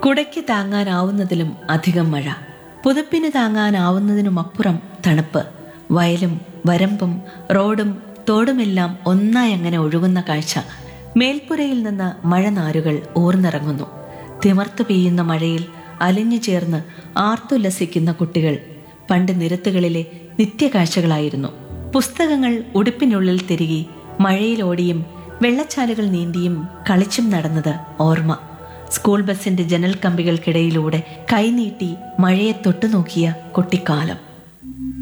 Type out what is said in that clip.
കുടയ്ക്ക് താങ്ങാനാവുന്നതിലും അധികം മഴ പുതപ്പിന് താങ്ങാനാവുന്നതിനുമപ്പുറം തണുപ്പ് വയലും വരമ്പും റോഡും തോടുമെല്ലാം ഒന്നായി അങ്ങനെ ഒഴുകുന്ന കാഴ്ച മേൽപ്പുരയിൽ നിന്ന് മഴനാരുകൾ ഊർന്നിറങ്ങുന്നു തിമർത്തു പെയ്യുന്ന മഴയിൽ അലിഞ്ഞു ചേർന്ന് ആർത്തുല്ലസിക്കുന്ന കുട്ടികൾ പണ്ട് നിരത്തുകളിലെ നിത്യകാഴ്ചകളായിരുന്നു പുസ്തകങ്ങൾ ഉടുപ്പിനുള്ളിൽ തിരികെ മഴയിലോടിയും വെള്ളച്ചാലുകൾ നീന്തിയും കളിച്ചും നടന്നത് ഓർമ്മ സ്കൂൾ ബസിന്റെ ജനൽ കമ്പികൾക്കിടയിലൂടെ കൈനീട്ടി മഴയെ തൊട്ടുനോക്കിയ കുട്ടിക്കാലം